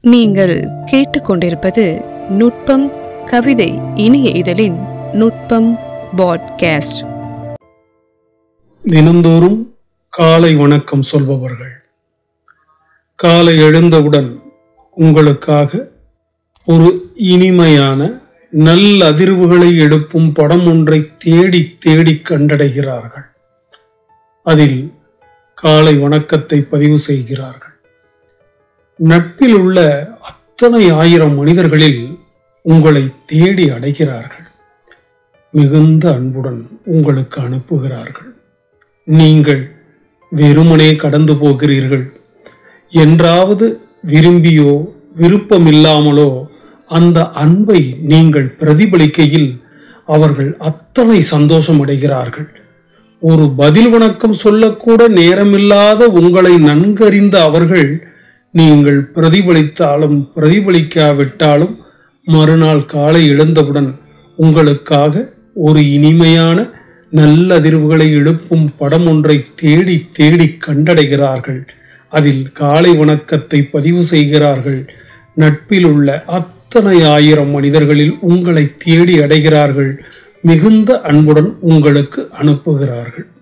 நீங்கள் கேட்டுக்கொண்டிருப்பது நுட்பம் கவிதை இனிய இதழின் நுட்பம் பாட்காஸ்ட் தினந்தோறும் காலை வணக்கம் சொல்பவர்கள் காலை எழுந்தவுடன் உங்களுக்காக ஒரு இனிமையான நல்ல அதிர்வுகளை எழுப்பும் படம் ஒன்றை தேடி தேடி கண்டடைகிறார்கள் அதில் காலை வணக்கத்தை பதிவு செய்கிறார்கள் நட்பில் உள்ள அத்தனை ஆயிரம் மனிதர்களில் உங்களை தேடி அடைகிறார்கள் மிகுந்த அன்புடன் உங்களுக்கு அனுப்புகிறார்கள் நீங்கள் வெறுமனே கடந்து போகிறீர்கள் என்றாவது விரும்பியோ விருப்பமில்லாமலோ அந்த அன்பை நீங்கள் பிரதிபலிக்கையில் அவர்கள் அத்தனை சந்தோஷம் அடைகிறார்கள் ஒரு பதில் வணக்கம் சொல்லக்கூட நேரமில்லாத உங்களை நன்கறிந்த அவர்கள் நீங்கள் பிரதிபலித்தாலும் பிரதிபலிக்காவிட்டாலும் மறுநாள் காலை எழுந்தவுடன் உங்களுக்காக ஒரு இனிமையான நல்ல அதிர்வுகளை எழுப்பும் படம் ஒன்றை தேடி தேடி கண்டடைகிறார்கள் அதில் காலை வணக்கத்தை பதிவு செய்கிறார்கள் நட்பில் உள்ள அத்தனை ஆயிரம் மனிதர்களில் உங்களை தேடி அடைகிறார்கள் மிகுந்த அன்புடன் உங்களுக்கு அனுப்புகிறார்கள்